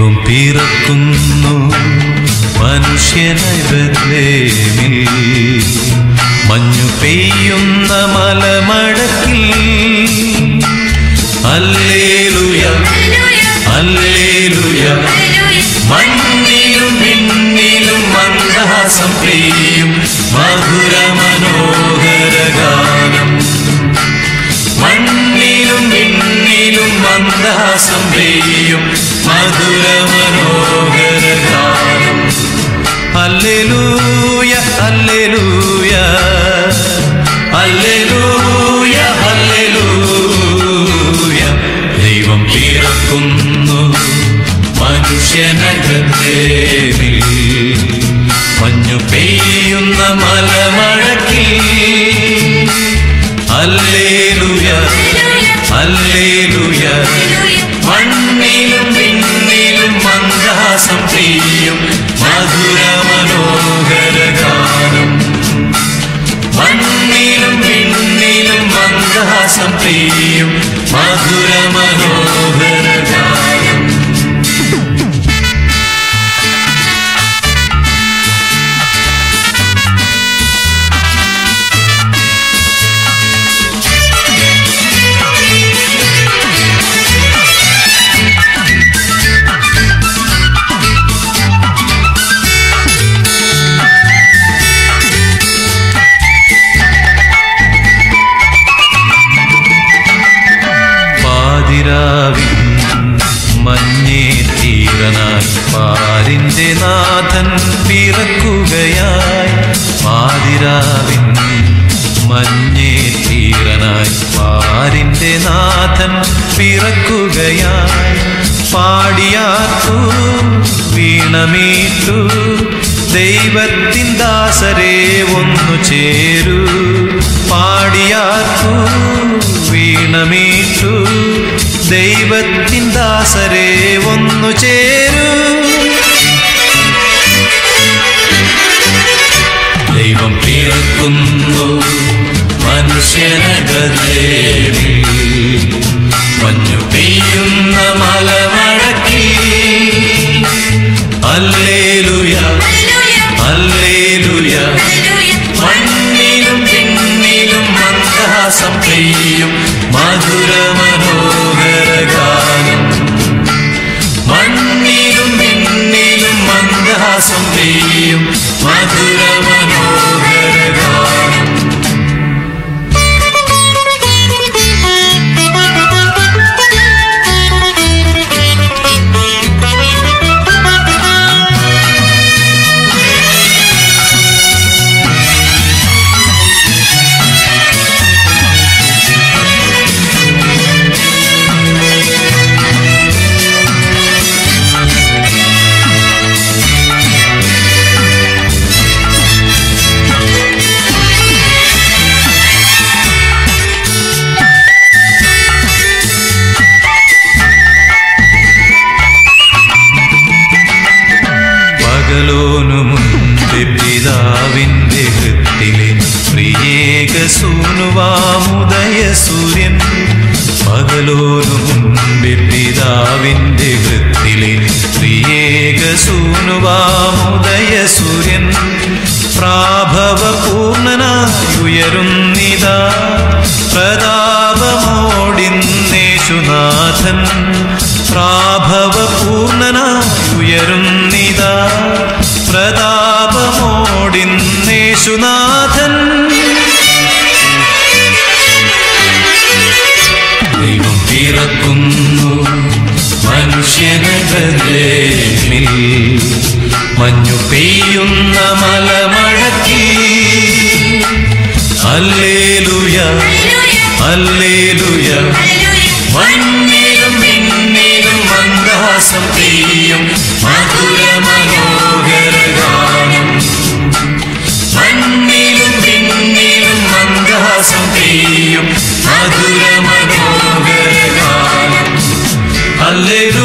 ദൈവം പിറക്കുന്നു മനുഷ്യനായി ബത്ലേമിൽ മഞ്ഞു പെയ്യുന്ന മലമടക്കിൽ അല്ലേലുയ അല്ലേലുയ മണ്ണിലും മിന്നിലും മന്ദഹാസം പെയ്യും മധുര മനോഹര ഗാനം മണ്ണിലും മിന്നിലും മന്ദഹാസം പെയ്യും മധുര മനോഹര ഗാനം അല്ലേലൂയ അല്ലേലൂയ അല്ലേലൂയ അല്ലേലൂയ ദൈവം പിറക്കുന്നു മനുഷ്യനകത്തേവിൽ മഞ്ഞു പെയ്യുന്ന മലമഴക്കിൽ അല്ലേലൂയ അല്ലേലൂയ മണ്ണിലും പിന്നിലും മന്ദാസം പെയ്യും മധുര മനോഹര ഗാനം മണ്ണിലും പിന്നിലും മന്ദാസം പെയ്യും മധുര മനോഹര ഗാനം പാതിരാവിൻ മഞ്ഞേ തീരനായി പാരിന്റെ നാഥൻ പിറക്കുകയായി പാതിരാവിൻ മഞ്ഞേ തീരനായി പാരിന്റെ നാഥൻ പിറക്കുകയായി പാടിയാത്തു വീണമീട്ടു ദൈവത്തിൻ ദാസരെ ഒന്നു ചേരൂ പാടിയാത്തു വീണമീട്ടു ദൈവത്തിൻ ദാസരെ ഒന്നു ചേരൂ ദൈവം പിറക്കുന്നു മനുഷ്യനകദേവി മഞ്ഞു പെയ്യുന്ന മലമഴക്കി അല്ലേലുയ അല്ലേലുയ മണ്ണിലും പിന്നിലും മന്ദഹാസം പെയ്യും മധുര മനോഹര ഗാനം മണ്ണിലും പിന്നിലും മന്ദഹാസം പെയ്യും മധുര മനോഹര ഗാനം പകലോനു മുൻപ് പിതാവിൻ്റെ ഹൃത്തിലെ പ്രിയേക സൂനുവാമുദയ സൂര്യൻ പകലോനു മുൻപ് പിതാവിൻ്റെ ഹൃത്തിലെ പ്രിയേക സൂനുവാമുദയ സൂര്യൻ പ്രാഭവ പൂർണ്ണനായി ഉയരുന്നിതാ പ്രതാപമോടിന്നേശുനാഥൻ പ്രാഭവ പൂർണ്ണനായി ഉയരുന്നിതാ പ്രതാപമോടിന്നേശുനാഥൻ ദൈവം പിറക്കുന്നു മനുഷ്യനകദേമിൽ മഞ്ഞു പെയ്യുന്ന മലമഴക്കി അല്ലേലുയ അല്ലേലുയ മണ്ണിലും പിന്നിലും മന്ദാസം പെയ്യും മധുര മനോഹര ഗാനം മണ്ണിലും പിന്നിലും മന്ദാസം പെയ്യും മധുര മനോഹര ഗാനം അല്ലേലു